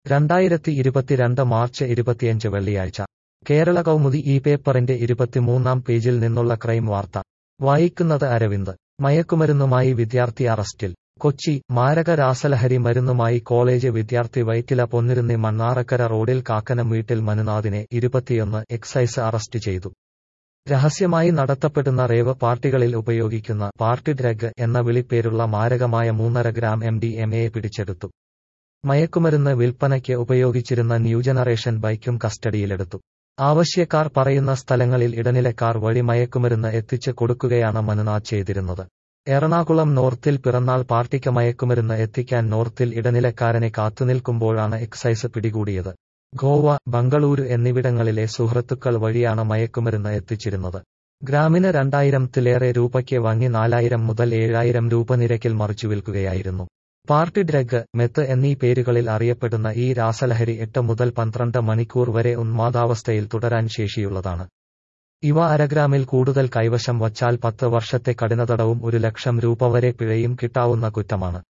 രണ്ടായിരത്തി ഇരുപത്തിരണ്ട് മാർച്ച് ഇരുപത്തിയഞ്ച് വെള്ളിയാഴ്ച കേരള കൗമുദി ഈ പേപ്പറിന്റെ ഇരുപത്തിമൂന്നാം പേജിൽ നിന്നുള്ള ക്രൈം വാർത്ത വായിക്കുന്നത് അരവിന്ദ് മയക്കുമരുന്നുമായി വിദ്യാർത്ഥി അറസ്റ്റിൽ കൊച്ചി മാരക രാസലഹരി മരുന്നുമായി കോളേജ് വിദ്യാർത്ഥി വൈറ്റില പൊന്നിരുന്നി മണ്ണാറക്കര റോഡിൽ കാക്കനം വീട്ടിൽ മനുനാഥിനെ ഇരുപത്തിയൊന്ന് എക്സൈസ് അറസ്റ്റ് ചെയ്തു രഹസ്യമായി നടത്തപ്പെടുന്ന റേവ് പാർട്ടികളിൽ ഉപയോഗിക്കുന്ന പാർട്ടി ഡ്രഗ് എന്ന വിളിപ്പേരുള്ള മാരകമായ മൂന്നര gram M D M A പിടിച്ചെടുത്തു മയക്കുമരുന്ന് വിൽപ്പനയ്ക്ക് ഉപയോഗിച്ചിരുന്ന ന്യൂ ജനറേഷൻ ബൈക്കും കസ്റ്റഡിയിലെടുത്തു ആവശ്യക്കാർ പറയുന്ന സ്ഥലങ്ങളിൽ ഇടനിലക്കാർ വഴി മയക്കുമരുന്ന് എത്തിച്ച് കൊടുക്കുകയാണ് മനുനാഥ് ചെയ്തിരുന്നത് എറണാകുളം നോർത്തിൽ പിറന്നാൾ പാർട്ടിക്ക് മയക്കുമരുന്ന് എത്തിക്കാൻ നോർത്തിൽ ഇടനിലക്കാരനെ കാത്തുനിൽക്കുമ്പോഴാണ് എക്സൈസ് പിടികൂടിയത് ഗോവ ബംഗളൂരു എന്നിവിടങ്ങളിലെ സുഹൃത്തുക്കൾ വഴിയാണ് മയക്കുമരുന്ന് എത്തിച്ചിരുന്നത് ഗ്രാമിന് രണ്ടായിരത്തിലേറെ രൂപയ്ക്ക് വാങ്ങി നാലായിരം മുതൽ ഏഴായിരം രൂപ നിരക്കിൽ മറിച്ചു വിൽക്കുകയായിരുന്നു പാർട്ടി ഡ്രഗ് മെത്ത് എന്നീ പേരുകളിൽ അറിയപ്പെടുന്ന ഈ രാസലഹരി എട്ട് മുതൽ പന്ത്രണ്ട് മണിക്കൂർ വരെ ഉന്മാദാവസ്ഥയിൽ തുടരാൻ ശേഷിയുള്ളതാണ് ഇവ അരഗ്രാമിൽ കൂടുതൽ കൈവശം വച്ചാൽ പത്ത് വർഷത്തെ കഠിനതടവും ഒരു ലക്ഷം രൂപ വരെ പിഴയും കിട്ടാവുന്ന കുറ്റമാണ്